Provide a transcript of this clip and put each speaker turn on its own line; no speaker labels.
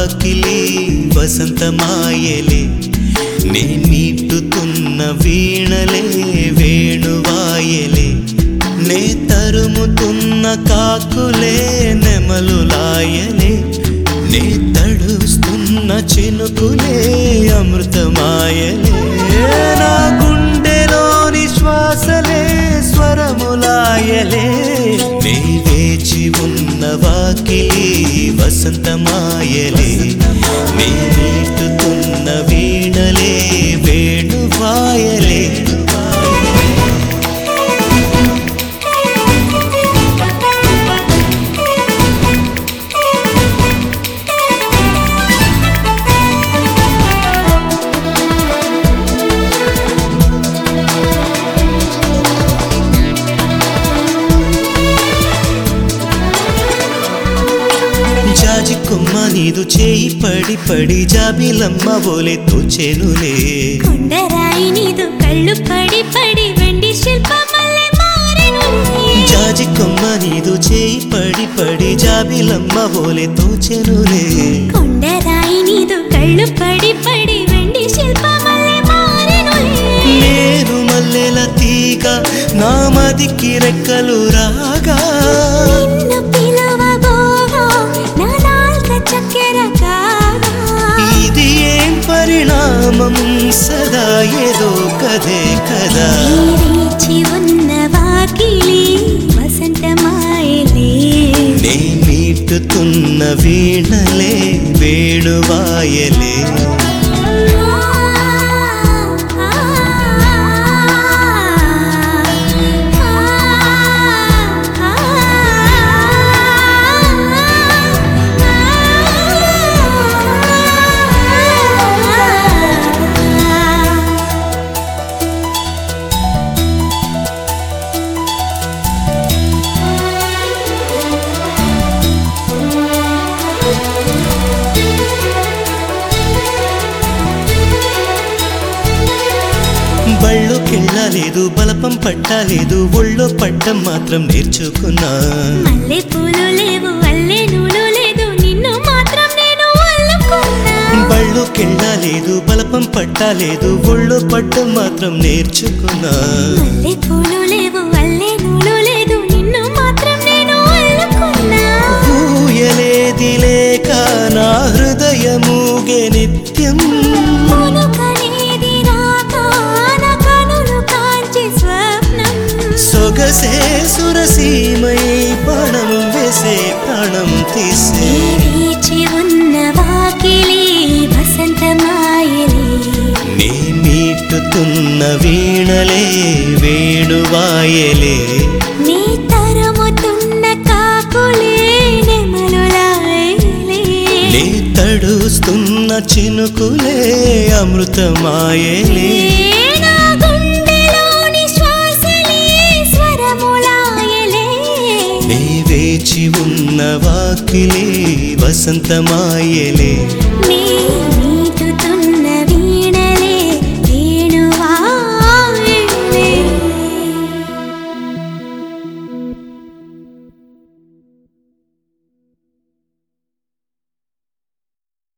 వాకిలి వసంతమాయలే నే మీటుతున్న వీణలే వేణువాయలే నే తరుముతున్న కాకులే నెమలులాయలే నే తడుస్తున్న చినుకులే అమృతమాయలే నా గుండెలోని శ్వాసలే స్వరములాయలే నే వేచి ఉన్న వాకిలి వసంతమాయలే నే మీటుతున్న వీణలే వేణువాయలే జాజి కొమ్మ నీదు చేయి పడి పడి జాబిలమ్మ బోలే తోచెనులే
కొండరాయి నీదు కళ్ళు పడి పడి వెండి శిల్పమల్లె మారెను
జాజి కొమ్మ నీదు చేయి పడి పడి జాబిలమ్మ బోలే తోచెనులే
కొండరాయి నీదు కళ్ళు పడి పడి వెండి శిల్పమల్లె మారెను
నేను మల్లెల తీగ నా మదికి రెక్కలు రాగా
నిన్ను పిలవబోగా నా నాల్క చక్కెర కాగా
ఇది ఏం పరిణామం సదా ఏదో కదే కదా
నీరీచి ఉన్న వాకిలి వసంతమాయలే
నే మీటుతున్న వీణలే వేణువాయలే బళ్ళు కెళ్ళలేదు బలపం పట్టలేదు ఒళ్ళో పట్టం మాత్రం నేర్చుకున్నా
మల్లె పూలు లేవు వల్లే నూలు లేదు నిన్ను మాత్రం నేను అల్లుకున్నా
బళ్ళు కెళ్ళలేదు బలపం పట్టలేదు ఒళ్ళో పట్టం మాత్రం నేర్చుకున్నా
మల్లె పూలు లేవు వల్లే నూలు లేదు నిన్ను మాత్రం నేను అల్లుకున్నా
ఊయలేది లేక నా హృదయమూగే నిత్యం
మునుకనేది రాక నా కనులు కాంచి స్వప్నం
సొగసే సురసీమై ప్రాణం వేసే ప్రాణం తీసే
నీరీచి ఉన్న వాకిలి వసంతమాయలే
నీ మీటుతున్న వీణలే వేణువాయలే
నీ తరుముతున్న కాకులే నెమలులాయలే
నీ తడుస్తున్న చినుకులే అమృతమాయలే
నా గుండెలోని శ్వాసలే స్వరములాయలే
నీ వేచి ఉన్న వాకిలే వసంతమాయలే
నీ